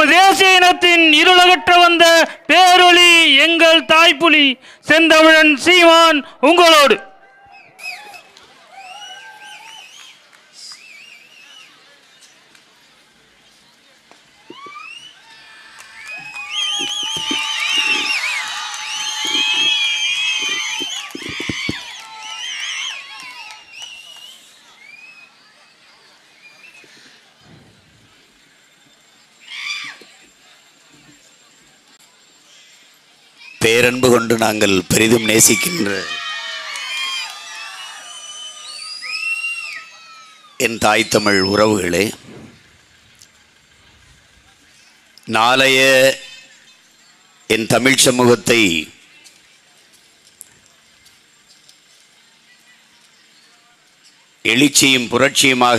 நமது தேசிய இனத்தின் இருளகற்ற வந்த பேரொளி எங்கள் தாய்ப்புலி செந்தமிழன் சீமான் உங்களோடு பேரன்பு கொண்டு நாங்கள் பெரிதும் நேசிக்கின்ற என் தாய் தமிழ் உறவுகளே நாளைய என் தமிழ் சமூகத்தை எழுச்சியும் புரட்சியுமாக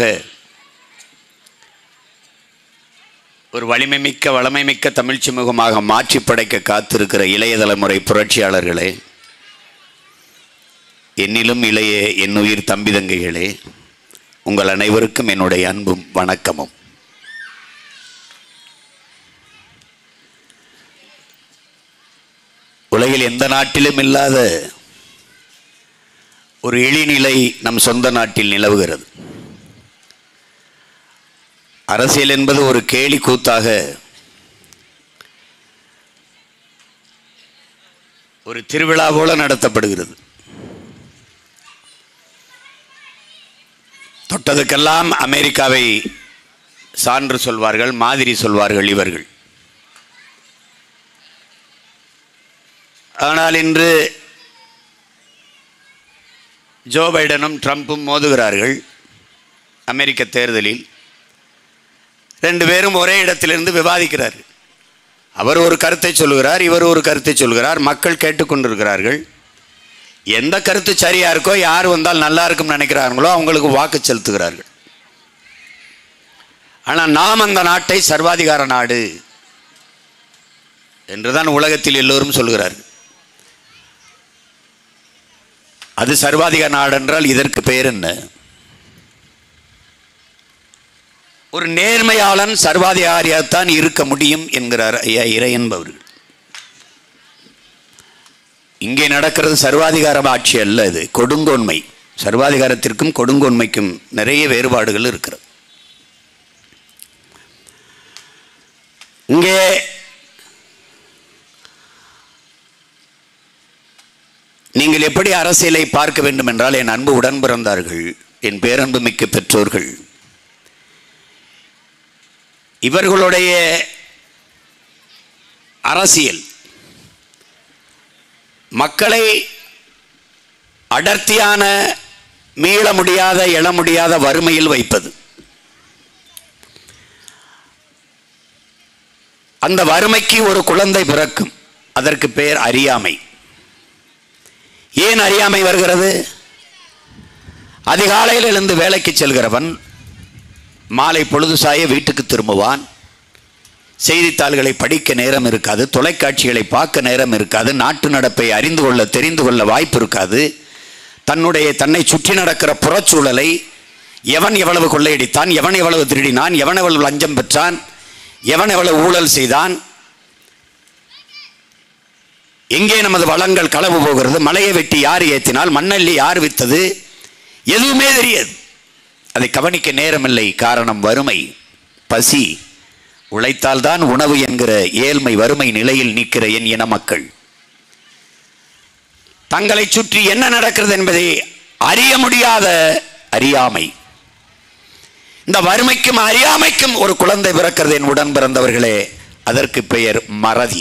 ஒரு வலிமைமிக்க வளமைமிக்க தமிழ் சமூகமாக மாற்றி படைக்க காத்திருக்கிற இளைய தலைமுறை புரட்சியாளர்களே என்னிலும் இளைய என் உயிர் தம்பி தங்கைகளே உங்கள் அனைவருக்கும் என்னுடைய அன்பும் வணக்கமும் உலகில் எந்த நாட்டிலும் இல்லாத ஒரு இழிநிலை நம் சொந்த நாட்டில் நிலவுகிறது அரசியல் என்பது ஒரு கேலி கூத்தாக ஒரு திருவிழா போல நடத்தப்படுகிறது தொட்டதுக்கெல்லாம் அமெரிக்காவை சான்று சொல்வார்கள் மாதிரி சொல்வார்கள் இவர்கள் ஆனால் இன்று ஜோ பைடனும் ட்ரம்ப்பும் மோதுகிறார்கள் அமெரிக்க தேர்தலில் ரெண்டு பேரும் ஒரே இடத்திலிருந்து விவாதிக்கிறார் அவர் ஒரு கருத்தை சொல்கிறார் இவர் ஒரு கருத்தை சொல்கிறார் மக்கள் கேட்டுக்கொண்டிருக்கிறார்கள் எந்த கருத்து சரியா இருக்கோ யார் வந்தால் நல்லா இருக்கும்னு நினைக்கிறார்களோ அவங்களுக்கு வாக்கு செலுத்துகிறார்கள் ஆனால் நாம் அந்த நாட்டை சர்வாதிகார நாடு என்றுதான் உலகத்தில் எல்லோரும் சொல்கிறார்கள் அது சர்வாதிகார நாடு என்றால் இதற்கு பெயர் என்ன ஒரு நேர்மையாளன் சர்வாதிகாரியாகத்தான் இருக்க முடியும் என்கிறார் ஐயா இறை என்பவர்கள் இங்கே நடக்கிறது சர்வாதிகார ஆட்சி அல்ல இது கொடுங்கோன்மை சர்வாதிகாரத்திற்கும் கொடுங்கோன்மைக்கும் நிறைய வேறுபாடுகள் இருக்கிறது இங்கே நீங்கள் எப்படி அரசியலை பார்க்க வேண்டும் என்றால் என் அன்பு உடன் பிறந்தார்கள் என் பேரன்பு மிக்க பெற்றோர்கள் இவர்களுடைய அரசியல் மக்களை அடர்த்தியான மீள முடியாத எழ முடியாத வறுமையில் வைப்பது அந்த வறுமைக்கு ஒரு குழந்தை பிறக்கும் அதற்கு பெயர் அறியாமை ஏன் அறியாமை வருகிறது அதிகாலையில் எழுந்து வேலைக்கு செல்கிறவன் மாலை பொழுது சாய வீட்டுக்கு திரும்புவான் செய்தித்தாள்களை படிக்க நேரம் இருக்காது தொலைக்காட்சிகளை பார்க்க நேரம் இருக்காது நாட்டு நடப்பை அறிந்து கொள்ள தெரிந்து கொள்ள வாய்ப்பு இருக்காது தன்னுடைய தன்னை சுற்றி நடக்கிற புறச்சூழலை எவன் எவ்வளவு கொள்ளையடித்தான் எவன் எவ்வளவு திருடினான் எவன் எவ்வளவு லஞ்சம் பெற்றான் எவன் எவ்வளவு ஊழல் செய்தான் எங்கே நமது வளங்கள் களவு போகிறது மலையை வெட்டி யார் ஏற்றினால் மண்ணள்ளி யார் வித்தது எதுவுமே தெரியாது அதை கவனிக்க நேரமில்லை காரணம் வறுமை பசி உழைத்தால்தான் உணவு என்கிற ஏழ்மை வறுமை நிலையில் நிற்கிற என் இன மக்கள் தங்களை சுற்றி என்ன நடக்கிறது என்பதை அறிய முடியாத அறியாமை இந்த வறுமைக்கும் அறியாமைக்கும் ஒரு குழந்தை பிறக்கிறது என் உடன் பிறந்தவர்களே அதற்கு பெயர் மறதி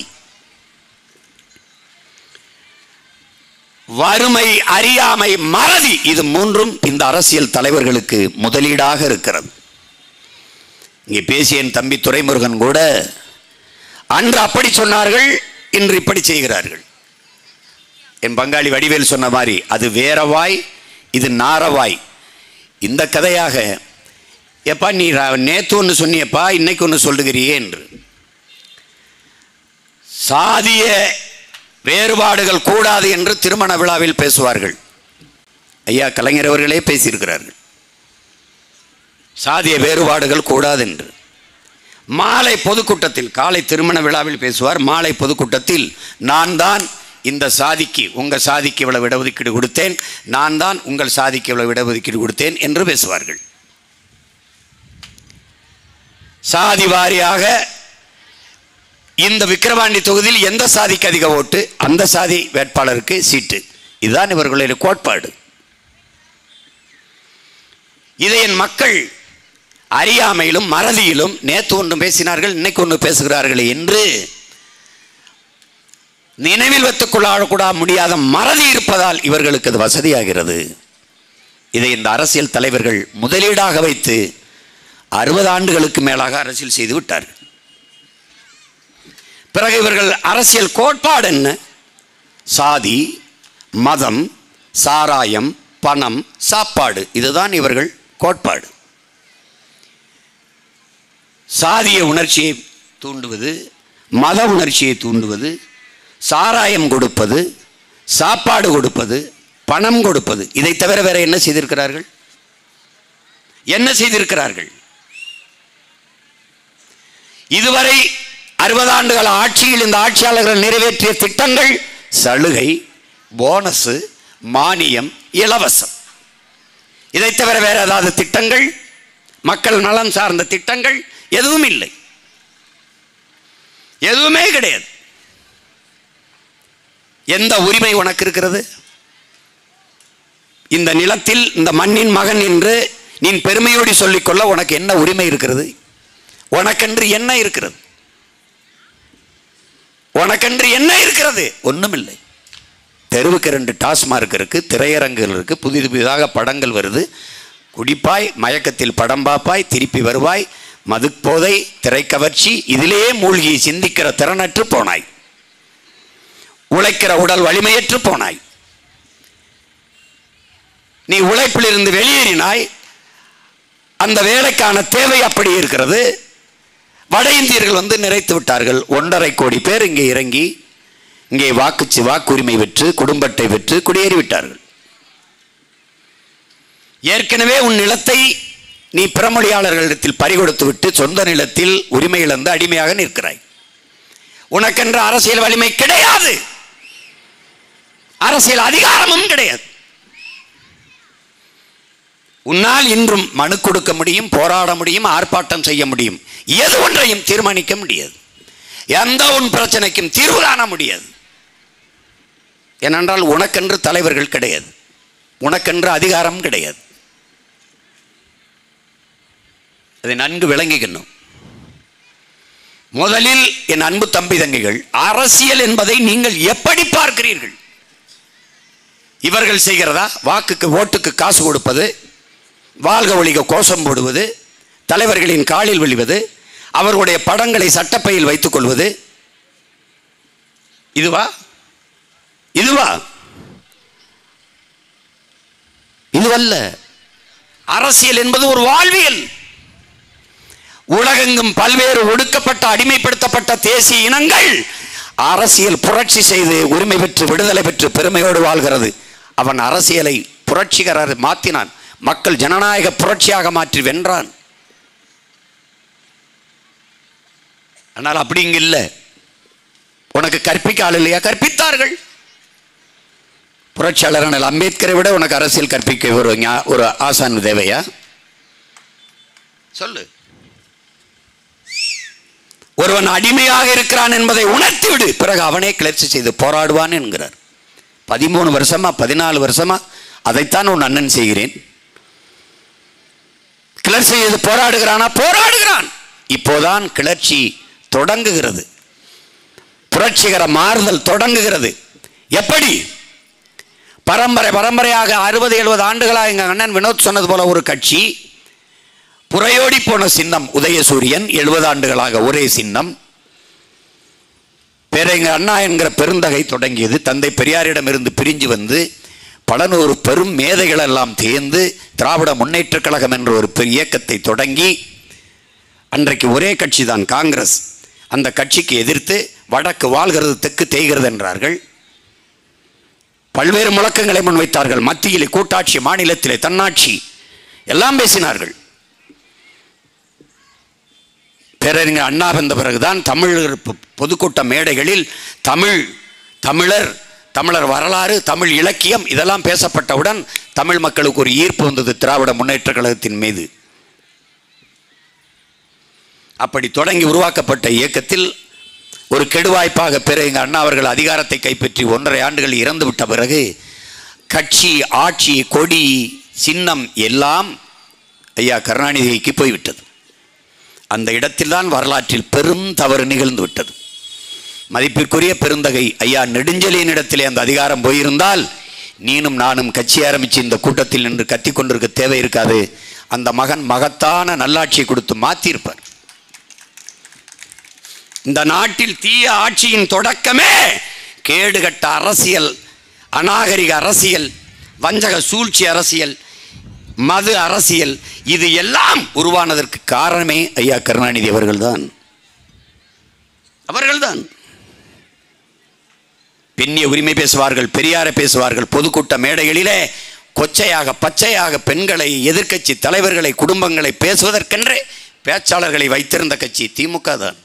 வறுமை அறியாமை மறதி இது மூன்றும் இந்த அரசியல் தலைவர்களுக்கு முதலீடாக இருக்கிறது இங்கே பேசிய என் தம்பி துரைமுருகன் கூட அன்று அப்படி சொன்னார்கள் இன்று இப்படி செய்கிறார்கள் என் பங்காளி வடிவேல் சொன்ன மாதிரி அது வேறவாய் இது நாரவாய் இந்த கதையாக எப்பா நீ ர- நேத்து ஒன்று சொன்னியப்பா இன்னைக்கு ஒன்று சொல்லுகிறியே என்று சாதிய வேறுபாடுகள் கூடாது என்று திருமண விழாவில் பேசுவார்கள் ஐயா கலைஞர் அவர்களே பேசியிருக்கிறார்கள் சாதிய வேறுபாடுகள் கூடாது என்று மாலை பொதுக்கூட்டத்தில் காலை திருமண விழாவில் பேசுவார் மாலை பொதுக்கூட்டத்தில் நான் தான் இந்த சாதிக்கு உங்கள் சாதிக்கு இவ்வளவு இடஒதுக்கீடு கொடுத்தேன் நான் தான் உங்கள் சாதிக்கு இவ்வளவு இடஒதுக்கீடு கொடுத்தேன் என்று பேசுவார்கள் சாதி வாரியாக இந்த விக்கிரவாண்டி தொகுதியில் எந்த சாதிக்கு அதிக ஓட்டு அந்த சாதி வேட்பாளருக்கு சீட்டு இதுதான் இவர்களுடைய கோட்பாடு இதை என் மக்கள் அறியாமையிலும் மறதியிலும் நேற்று ஒன்று பேசினார்கள் இன்னைக்கு ஒன்று பேசுகிறார்கள் என்று நினைவில் வைத்துக் கொள்ளக்கூட முடியாத மறதி இருப்பதால் இவர்களுக்கு அது வசதியாகிறது இதை இந்த அரசியல் தலைவர்கள் முதலீடாக வைத்து அறுபது ஆண்டுகளுக்கு மேலாக அரசியல் செய்து விட்டார்கள் பிறகு இவர்கள் அரசியல் கோட்பாடு என்ன சாதி மதம் சாராயம் பணம் சாப்பாடு இதுதான் இவர்கள் கோட்பாடு சாதிய உணர்ச்சியை தூண்டுவது மத உணர்ச்சியை தூண்டுவது சாராயம் கொடுப்பது சாப்பாடு கொடுப்பது பணம் கொடுப்பது இதை தவிர வேற என்ன செய்திருக்கிறார்கள் என்ன செய்திருக்கிறார்கள் இதுவரை அறுபது ஆண்டுகள் ஆட்சியில் இந்த ஆட்சியாளர்கள் நிறைவேற்றிய திட்டங்கள் சலுகை போனஸ் மானியம் இலவசம் இதை தவிர வேற ஏதாவது திட்டங்கள் மக்கள் நலன் சார்ந்த திட்டங்கள் எதுவும் இல்லை எதுவுமே கிடையாது எந்த உரிமை உனக்கு இருக்கிறது இந்த நிலத்தில் இந்த மண்ணின் மகன் என்று நீ பெருமையோடு சொல்லிக்கொள்ள உனக்கு என்ன உரிமை இருக்கிறது உனக்கென்று என்ன இருக்கிறது உனக்கென்று என்ன இருக்கிறது ஒண்ணுமில்லை தெருவுக்கு ரெண்டு டாஸ்மார்க் இருக்கு திரையரங்குகள் இருக்கு புதிது புதிதாக படங்கள் வருது குடிப்பாய் மயக்கத்தில் படம் பார்ப்பாய் திருப்பி வருவாய் மதுப்போதை திரைக்கவர்ச்சி இதிலேயே மூழ்கி சிந்திக்கிற திறனற்று போனாய் உழைக்கிற உடல் வலிமையற்று போனாய் நீ உழைப்பிலிருந்து வெளியேறினாய் அந்த வேலைக்கான தேவை அப்படி இருக்கிறது வட இந்தியர்கள் வந்து நிறைத்து விட்டார்கள் ஒன்றரை கோடி பேர் இங்கே இறங்கி இங்கே வாக்குச்சு வாக்குரிமை பெற்று குடும்பத்தை பெற்று குடியேறி விட்டார்கள் ஏற்கனவே உன் நிலத்தை நீ பிறமொழியாளர்களிடத்தில் பறிகொடுத்து விட்டு சொந்த நிலத்தில் உரிமை இழந்து அடிமையாக நிற்கிறாய் உனக்கென்ற அரசியல் வலிமை கிடையாது அரசியல் அதிகாரமும் கிடையாது உன்னால் இன்றும் மனு கொடுக்க முடியும் போராட முடியும் ஆர்ப்பாட்டம் செய்ய முடியும் எது ஒன்றையும் தீர்மானிக்க முடியாது எந்த உன் பிரச்சனைக்கும் தீர்வு காண முடியாது ஏனென்றால் உனக்கென்று தலைவர்கள் கிடையாது உனக்கென்று அதிகாரம் கிடையாது அதை நன்கு விளங்கிக்கணும் முதலில் என் அன்பு தம்பி தங்கைகள் அரசியல் என்பதை நீங்கள் எப்படி பார்க்கிறீர்கள் இவர்கள் செய்கிறதா வாக்குக்கு ஓட்டுக்கு காசு கொடுப்பது வாழ்க ஒழிக கோஷம் போடுவது தலைவர்களின் காலில் விழுவது அவர்களுடைய படங்களை சட்டப்பையில் வைத்துக் கொள்வது இதுவா இதுவா இதுவல்ல அரசியல் என்பது ஒரு வாழ்வியல் உலகெங்கும் பல்வேறு ஒடுக்கப்பட்ட அடிமைப்படுத்தப்பட்ட தேசிய இனங்கள் அரசியல் புரட்சி செய்து உரிமை பெற்று விடுதலை பெற்று பெருமையோடு வாழ்கிறது அவன் அரசியலை புரட்சிகர மாற்றினான் மக்கள் ஜனநாயக புரட்சியாக மாற்றி வென்றான் ஆனால் அப்படி இங்க இல்லை உனக்கு கற்பிக்க ஆள் இல்லையா கற்பித்தார்கள் புரட்சியாளர் அண்ணல் அம்பேத்கரை விட உனக்கு அரசியல் கற்பிக்க ஒரு ஞா- ஒரு ஆசான் தேவையா சொல்லு ஒருவன் அடிமையாக இருக்கிறான் என்பதை உணர்த்தி விடு பிறகு அவனே கிளர்ச்சி செய்து போராடுவான் என்கிறார் பதிமூணு வருஷமா பதினாலு வருஷமா அதைத்தான் உன் அண்ணன் செய்கிறேன் கிளர்ச்சி செய்து போராடுகிறானா போராடுகிறான் இப்போதான் கிளர்ச்சி தொடங்குகிறது புரட்சிகர மாறுதல் தொடங்குகிறது எப்படி பரம்பரை பரம்பரையாக அறுபது எழுபது ஆண்டுகளாக எங்க அண்ணன் வினோத் சொன்னது போல ஒரு கட்சி புறையோடி போன சின்னம் உதயசூரியன் எழுபது ஆண்டுகளாக ஒரே சின்னம் பேரங்க அண்ணா என்கிற பெருந்தகை தொடங்கியது தந்தை பெரியாரிடமிருந்து பிரிஞ்சு வந்து பல நூறு பெரும் மேதைகள் எல்லாம் தேர்ந்து திராவிட முன்னேற்றக் கழகம் என்ற ஒரு பெரிய இயக்கத்தை தொடங்கி அன்றைக்கு ஒரே கட்சி தான் காங்கிரஸ் அந்த கட்சிக்கு எதிர்த்து வடக்கு வாழ்கிறது தெற்கு தேய்கிறது என்றார்கள் பல்வேறு முழக்கங்களை முன்வைத்தார்கள் மத்தியிலே கூட்டாட்சி மாநிலத்திலே தன்னாட்சி எல்லாம் பேசினார்கள் பேரறிஞர் அண்ணா வந்த பிறகுதான் தமிழர் பொ- பொதுக்கூட்ட மேடைகளில் தமிழ் தமிழர் தமிழர் வரலாறு தமிழ் இலக்கியம் இதெல்லாம் பேசப்பட்டவுடன் தமிழ் மக்களுக்கு ஒரு ஈர்ப்பு வந்தது திராவிட முன்னேற்ற கழகத்தின் மீது அப்படி தொடங்கி உருவாக்கப்பட்ட இயக்கத்தில் ஒரு கெடுவாய்ப்பாக பிறகு அண்ணா அவர்கள் அதிகாரத்தை கைப்பற்றி ஒன்றரை ஆண்டுகள் இறந்து விட்ட பிறகு கட்சி ஆட்சி கொடி சின்னம் எல்லாம் ஐயா கருணாநிதிக்கு போய்விட்டது அந்த இடத்தில்தான் வரலாற்றில் பெரும் தவறு நிகழ்ந்து விட்டது மதிப்பிற்குரிய பெருந்தகை ஐயா நெடுஞ்செலியின் இடத்திலே அந்த அதிகாரம் போயிருந்தால் நீனும் நானும் கட்சி ஆரம்பித்து இந்த கூட்டத்தில் நின்று கத்திக் கொண்டிருக்க தேவை இருக்காது அந்த மகன் மகத்தான நல்லாட்சியை கொடுத்து மாற்றியிருப்பார் இந்த நாட்டில் தீய ஆட்சியின் தொடக்கமே கேடுகட்ட அரசியல் அநாகரிக அரசியல் வஞ்சக சூழ்ச்சி அரசியல் மது அரசியல் இது எல்லாம் உருவானதற்கு காரணமே ஐயா கருணாநிதி அவர்கள்தான் அவர்கள்தான் பெண்ணிய உரிமை பேசுவார்கள் பெரியாரை பேசுவார்கள் பொதுக்கூட்ட மேடைகளிலே கொச்சையாக பச்சையாக பெண்களை எதிர்க்கட்சி தலைவர்களை குடும்பங்களை பேசுவதற்கென்றே பேச்சாளர்களை வைத்திருந்த கட்சி திமுக தான்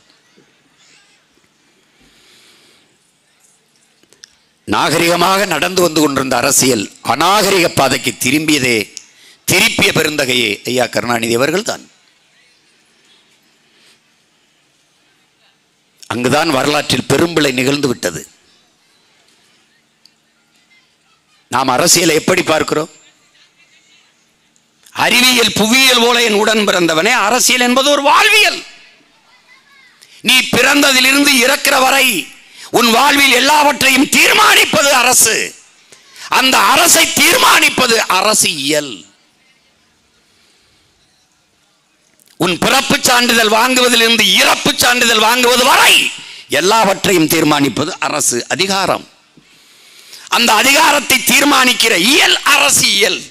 நாகரிகமாக நடந்து வந்து கொண்டிருந்த அரசியல் அநாகரிக பாதைக்கு திரும்பியதே திருப்பிய பெருந்தகையே ஐயா கருணாநிதி அவர்கள்தான் அங்குதான் வரலாற்றில் பெரும்பிழை நிகழ்ந்து விட்டது நாம் அரசியலை எப்படி பார்க்கிறோம் அறிவியல் புவியியல் போல என் உடன் பிறந்தவனே அரசியல் என்பது ஒரு வாழ்வியல் நீ பிறந்ததிலிருந்து இறக்கிற வரை உன் வாழ்வில் எல்லாவற்றையும் தீர்மானிப்பது அரசு அந்த அரசை தீர்மானிப்பது அரசியல் உன் பிறப்பு சான்றிதழ் வாங்குவதிலிருந்து இறப்பு சான்றிதழ் வாங்குவது வரை எல்லாவற்றையும் தீர்மானிப்பது அரசு அதிகாரம் அந்த அதிகாரத்தை தீர்மானிக்கிற இயல் அரசியல்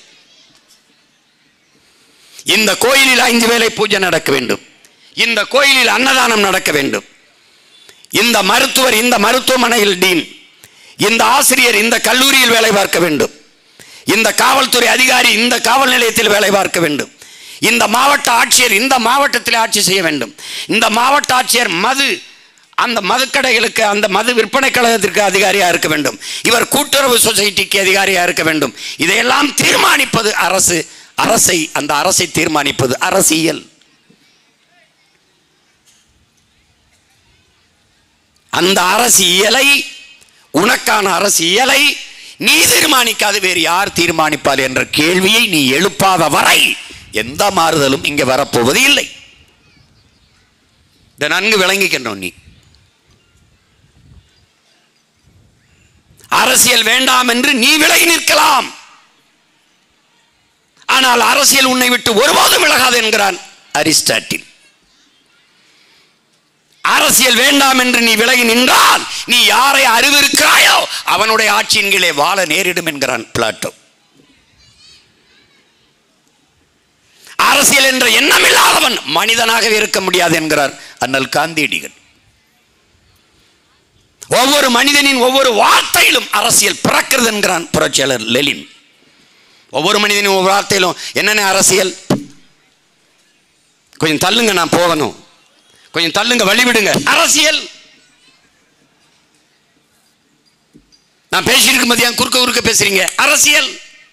இந்த கோயிலில் ஐந்து வேளை பூஜை நடக்க வேண்டும் இந்த கோயிலில் அன்னதானம் நடக்க வேண்டும் இந்த மருத்துவர் இந்த மருத்துவமனையில் டீன் இந்த ஆசிரியர் இந்த கல்லூரியில் வேலை பார்க்க வேண்டும் இந்த காவல்துறை அதிகாரி இந்த காவல் நிலையத்தில் வேலை பார்க்க வேண்டும் இந்த மாவட்ட ஆட்சியர் இந்த மாவட்டத்தில் ஆட்சி செய்ய வேண்டும் இந்த மாவட்ட ஆட்சியர் மது அந்த மதுக்கடைகளுக்கு அந்த மது விற்பனை கழகத்திற்கு அதிகாரியாக இருக்க வேண்டும் இவர் கூட்டுறவு சொசைட்டிக்கு அதிகாரியாக இருக்க வேண்டும் இதையெல்லாம் தீர்மானிப்பது அரசு அரசை அந்த அரசை தீர்மானிப்பது அரசியல் அந்த அரசியலை உனக்கான அரசியலை நீ தீர்மானிக்காது வேறு யார் தீர்மானிப்பார் என்ற கேள்வியை நீ எழுப்பாத வரை எந்த மாறுதலும் இங்கே வரப்போவது இல்லை இதை நன்கு விளங்கிக்கணும் நீ அரசியல் வேண்டாம் என்று நீ விலகி நிற்கலாம் ஆனால் அரசியல் உன்னை விட்டு ஒருபோதும் விலகாது என்கிறான் அரிஸ்டாட்டில் அரசியல் வேண்டாம் என்று நீ விலகி நின்றால் நீ யாரை அறிவிருக்கிறாயோ அவனுடைய ஆட்சியின் கீழே வாழ நேரிடும் என்கிறான் பிளாட்டோ அரசியல் என்ற எண்ணம் இல்லாதவன் மனிதனாகவே இருக்க முடியாது என்கிறார் அண்ணல் காந்தியடிகள் ஒவ்வொரு மனிதனின் ஒவ்வொரு வார்த்தையிலும் அரசியல் பிறக்கிறது என்கிறான் புரட்சியாளர் லெலின் ஒவ்வொரு மனிதனின் ஒவ்வொரு வார்த்தையிலும் என்னென்ன அரசியல் கொஞ்சம் தள்ளுங்க நான் போகணும் கொஞ்சம் தள்ளுங்க வழிவிடுங்க அரசியல் நான் பேசியிருக்கும் போது ஏன் குறுக்க குறுக்க பேசுறீங்க அரசியல்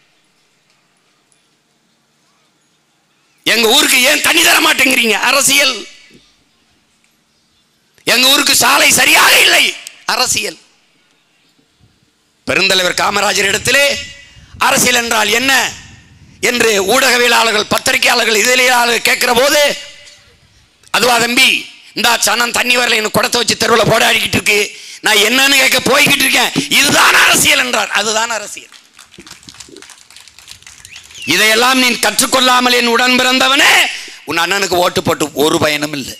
எங்க ஊருக்கு ஏன் தண்ணி தர மாட்டேங்கிறீங்க அரசியல் எங்க ஊருக்கு சாலை சரியாக இல்லை அரசியல் பெருந்தலைவர் காமராஜர் இடத்திலே அரசியல் என்றால் என்ன என்று ஊடகவியலாளர்கள் பத்திரிகையாளர்கள் இதழியாளர்கள் கேட்கிற போது அதுவா தம்பி இந்த சனம் தண்ணி வரல எனக்கு குடத்தை வச்சு தெருவில் போராடிக்கிட்டு இருக்கு நான் என்னன்னு கேட்க போய்கிட்டு இருக்கேன் இதுதான் அரசியல் என்றார் அதுதான் அரசியல் இதையெல்லாம் நீ கற்றுக்கொள்ளாமல் என் உடன் பிறந்தவனே உன் அண்ணனுக்கு ஓட்டு போட்டு ஒரு பயனும் இல்லை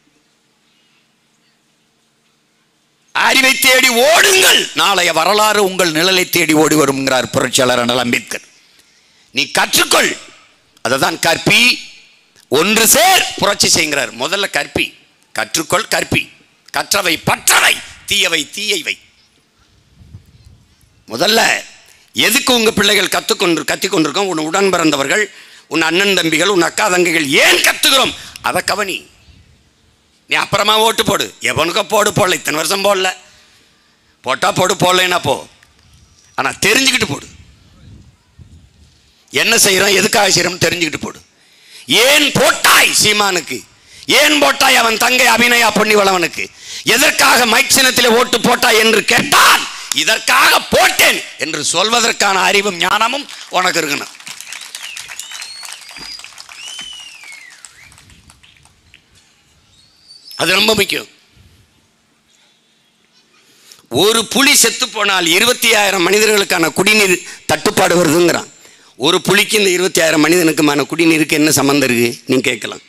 அறிவை தேடி ஓடுங்கள் நாளைய வரலாறு உங்கள் நிழலை தேடி ஓடி வருங்கிறார் புரட்சியாளர் அண்ணல் அம்பேத்கர் நீ கற்றுக்கொள் அதை தான் கற்பி ஒன்று சேர் புரட்சி செய்கிறார் முதல்ல கற்பி கற்றுக்கொள் கற்பி கற்றவை பற்றவை தீயவை தீயவை முதல்ல எதுக்கு உங்க பிள்ளைகள் கத்துக்கொண்டு கத்திக்கொண்டிருக்கோம் உன் உடன் பிறந்தவர்கள் உன் அண்ணன் தம்பிகள் உன் அக்கா தங்கைகள் ஏன் கத்துக்கிறோம் அதை கவனி நீ அப்புறமா ஓட்டு போடு எவனுக்கோ போடு போடல இத்தனை வருஷம் போடல போட்டா போடு போடலைன்னா போ ஆனால் தெரிஞ்சுக்கிட்டு போடு என்ன செய்கிறோம் எதுக்காக செய்கிறோம் தெரிஞ்சுக்கிட்டு போடு ஏன் போட்டாய் சீமானுக்கு ஏன் போட்டாய் அவன் தங்கை அபிநயா பொன்னிவளவனுக்கு எதற்காக மைக் சின்னத்திலே ஓட்டு போட்டாய் என்று கேட்டால் இதற்காக போட்டேன் என்று சொல்வதற்கான அறிவும் ஞானமும் உனக்கு இருக்கணும் அது ரொம்ப முக்கியம் ஒரு புலி செத்து போனால் இருபத்தி ஆயிரம் மனிதர்களுக்கான குடிநீர் தட்டுப்பாடு வருதுங்கிறான் ஒரு புலிக்கு இந்த இருபத்தி ஆயிரம் மனிதனுக்குமான குடிநீருக்கு என்ன சம்மந்தம் இருக்கு நீங்க கேட்கலாம்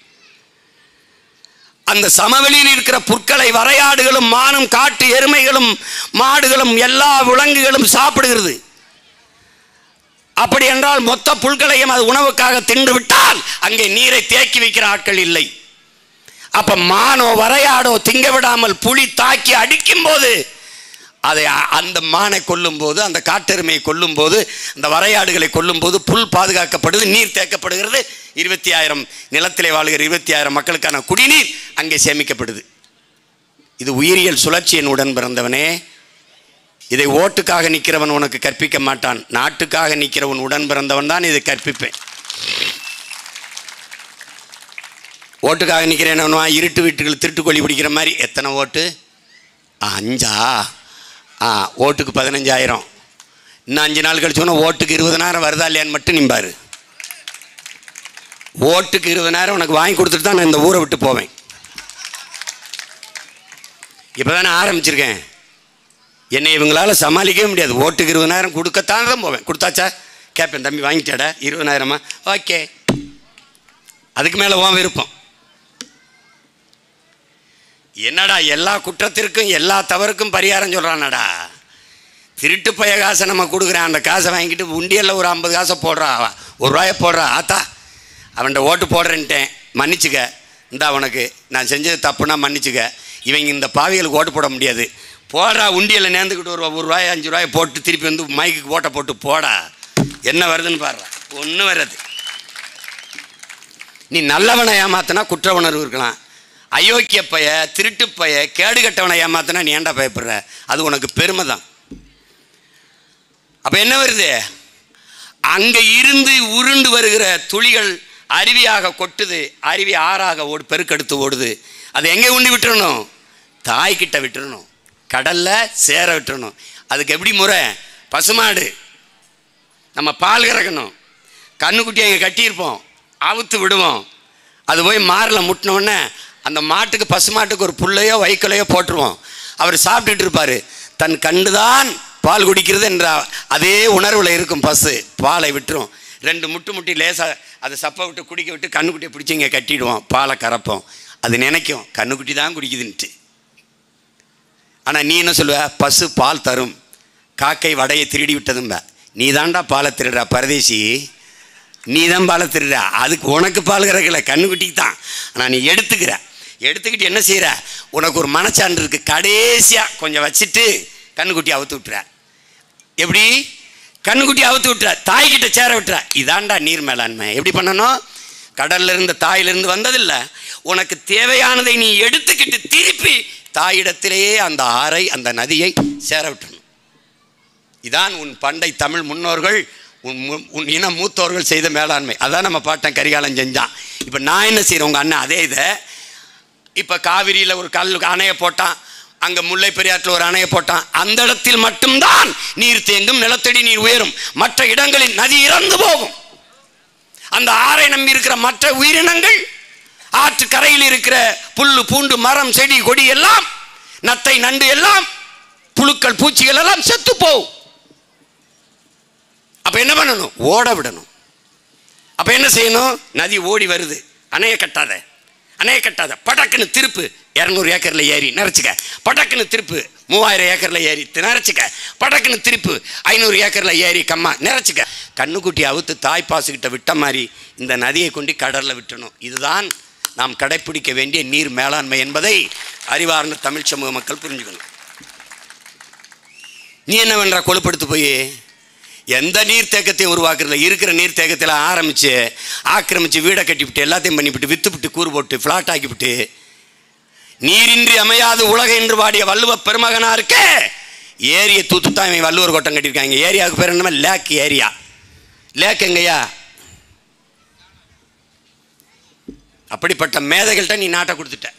அந்த சமவெளியில் இருக்கிற புற்களை வரையாடுகளும் மானும் காட்டு எருமைகளும் மாடுகளும் எல்லா விலங்குகளும் சாப்பிடுகிறது அப்படி என்றால் மொத்த புல்களையும் அது உணவுக்காக தின்று விட்டால் அங்கே நீரை தேக்கி வைக்கிற ஆட்கள் இல்லை அப்ப மானோ வரையாடோ திங்க விடாமல் புலி தாக்கி அடிக்கும் போது அதை அ- அந்த மானை கொல்லும் போது அந்த காட்டெருமையை கொல்லும் போது அந்த வரையாடுகளை கொல்லும் போது புல் பாதுகாக்கப்படுது நீர் தேக்கப்படுகிறது இருபத்தி ஆயிரம் நிலத்திலே வாழ்கிற இருபத்தி ஆயிரம் மக்களுக்கான குடிநீர் அங்கே சேமிக்கப்படுது இது உயிரியல் சுழற்சியின் உடன் பிறந்தவனே இதை ஓட்டுக்காக நிற்கிறவன் உனக்கு கற்பிக்க மாட்டான் நாட்டுக்காக நிற்கிறவன் உடன் பிறந்தவன் தான் இதை கற்பிப்பேன் ஓட்டுக்காக நிற்கிறேன் இருட்டு வீட்டுகள் திருட்டுக்கொல்லி பிடிக்கிற மாதிரி எத்தனை ஓட்டு ஆ, அஞ்சா ஆ ஓட்டுக்கு பதினஞ்சாயிரம் இன்னும் அஞ்சு நாள் கழிச்சு போனால் ஓட்டுக்கு இருபதனாயிரம் வருதா இல்லையான்னு மட்டும் நிம்பாரு ஓட்டுக்கு இருபதனாயிரம் உனக்கு வாங்கி கொடுத்துட்டு தான் நான் இந்த ஊரை விட்டு போவேன் இப்போ தானே ஆரம்பிச்சிருக்கேன் என்னை இவங்களால சமாளிக்கவே முடியாது ஓட்டுக்கு இருபதனாயிரம் கொடுக்கத்தான் தான் போவேன் கொடுத்தாச்சா கேட்பேன் தம்பி வாங்கிட்டாடா இருபதனாயிரமா ஓகே அதுக்கு மேலே உன் விருப்பம் என்னடா எல்லா குற்றத்திற்கும் எல்லா தவறுக்கும் பரிகாரம் சொல்கிறானடா திருட்டு பைய காசை நம்ம கொடுக்குறேன் அந்த காசை வாங்கிட்டு உண்டியல்ல ஒரு ஐம்பது காசை போடுறா அவன் ஒரு ரூபாயை போடுறா ஆத்தா அவன்கிட்ட ஓட்டு போடுறேன்ட்டேன் மன்னிச்சுக்க இந்த அவனுக்கு நான் செஞ்சது தப்புனா மன்னிச்சுக்க இவங்க இந்த பாவிகளுக்கு ஓட்டு போட முடியாது போடா உண்டியல்ல நேர்ந்துக்கிட்டு ஒரு ஒரு ரூபாய் அஞ்சு ரூபாயை போட்டு திருப்பி வந்து மைக்கு ஓட்டை போட்டு போடா என்ன வருதுன்னு பாடுறா ஒன்றும் வராது நீ நல்லவனை ஏமாத்தினா குற்ற உணர்வு இருக்கலாம் அயோக்கிய பைய திருட்டு பைய கேடு கட்டவனை ஏமாத்தினா நீ ஏன்டா பயப்படுற அது உனக்கு பெருமை தான் அப்போ என்ன வருது அங்கே இருந்து உருண்டு வருகிற துளிகள் அருவியாக கொட்டுது அருவி ஆறாக ஓடு பெருக்கெடுத்து ஓடுது அதை எங்கே உண்டி விட்டுறணும் தாய்கிட்ட விட்டுறணும் கடல்ல சேர விட்டுறணும் அதுக்கு எப்படி முறை பசுமாடு நம்ம பால் கறக்கணும் கண்ணுக்குட்டி அங்கே கட்டியிருப்போம் அவுத்து விடுவோம் அது போய் மாரில் முட்டினோடனே அந்த மாட்டுக்கு பசுமாட்டுக்கு ஒரு புல்லையோ வைக்கோலையோ போட்டுருவோம் அவர் சாப்பிட்டுட்டு இருப்பார் தன் கண்டுதான் பால் குடிக்கிறது என்ற அதே உணர்வில் இருக்கும் பசு பாலை விட்டுரும் ரெண்டு முட்டு முட்டி லேசாக அதை சப்பை விட்டு குடிக்க விட்டு கண்ணுக்குட்டியை பிடிச்சி இங்கே கட்டிடுவோம் பாலை கறப்போம் அது நினைக்கும் கண்ணுக்குட்டி தான் குடிக்குதுன்ட்டு ஆனால் நீ என்ன சொல்லுவ பசு பால் தரும் காக்கை வடையை திருடி விட்டதும்ப நீ தாண்டா பாலை திருடுற பரதேசி நீ தான் பாலை திருடுற அதுக்கு உனக்கு பால் கறக்கல கண்ணுக்குட்டிக்கு தான் ஆனால் நீ எடுத்துக்கிற எடுத்துக்கிட்டு என்ன செய்கிற உனக்கு ஒரு மனச்சான்று இருக்கு கடைசியாக கொஞ்சம் வச்சுட்டு கண்ணுக்குட்டி அவுத்து விட்டுற எப்படி கண்ணுக்குட்டி அவுத்து விட்டுற தாய்கிட்ட சேர விட்டுற இதாண்டா நீர் மேலாண்மை எப்படி பண்ணணும் கடல்ல இருந்து தாயிலிருந்து வந்ததில்ல உனக்கு தேவையானதை நீ எடுத்துக்கிட்டு திருப்பி தாயிடத்திலேயே அந்த ஆறை அந்த நதியை சேர விட்டணும் இதான் உன் பண்டை தமிழ் முன்னோர்கள் உன் மு- உன் இன மூத்தோர்கள் செய்த மேலாண்மை அதான் நம்ம பாட்டன் கரிகாலன் செஞ்சான் இப்போ நான் என்ன செய்கிறேன் உங்கள் அண்ணன் அதே இதை இப்போ காவிரியில் ஒரு கல் அணையை போட்டான் அங்கே முல்லை பெரியாற்றில் ஒரு அணையை போட்டான் அந்த இடத்தில் மட்டும்தான் நீர் தேங்கும் நிலத்தடி நீர் உயரும் மற்ற இடங்களில் நதி இறந்து போகும் அந்த ஆறை நம்பி இருக்கிற மற்ற உயிரினங்கள் ஆற்று கரையில் இருக்கிற புல்லு பூண்டு மரம் செடி கொடி எல்லாம் நத்தை நண்டு எல்லாம் புழுக்கள் பூச்சிகள் எல்லாம் செத்து போகும் அப்ப என்ன பண்ணணும் ஓட விடணும் அப்ப என்ன செய்யணும் நதி ஓடி வருது அணைய கட்டாத அணைய கட்டாத படக்குன்னு திருப்பு இரநூறு ஏக்கர்ல ஏறி நிறச்சிக்க படக்குன்னு திருப்பு மூவாயிரம் ஏக்கர்ல ஏறி நிறச்சிக்க படக்குன்னு திருப்பு ஐநூறு ஏக்கர்ல ஏறி கம்மா நிறச்சிக்க கண்ணுக்குட்டி அவுத்து தாய்ப்பாசுகிட்ட விட்ட மாதிரி இந்த நதியை கொண்டு கடல்ல விட்டணும் இதுதான் நாம் கடைப்பிடிக்க வேண்டிய நீர் மேலாண்மை என்பதை அறிவார்ந்த தமிழ் சமூக மக்கள் புரிஞ்சுக்கணும் நீ என்ன பண்ற கொழுப்படுத்து போய் எந்த நீர்த்தேக்கத்தையும் உருவாக்குறதுல இருக்கிற நீர்த்தேக்கத்தில் ஆரம்பித்து ஆக்கிரமித்து வீடை கட்டிவிட்டு எல்லாத்தையும் பண்ணிவிட்டு விற்றுவிட்டு கூறு போட்டு ஃப்ளாட் ஆக்கிவிட்டு நீரின்றி அமையாது உலக என்று பாடிய வள்ளுவ பெருமகனாருக்கு ஏரியை தூத்து தான் இவன் வள்ளுவர் கோட்டம் கட்டியிருக்காங்க ஏரியாவுக்கு பேர் என்னமா லேக் ஏரியா லேக் எங்கய்யா அப்படிப்பட்ட மேதைகள்கிட்ட நீ நாட்டை கொடுத்துட்ட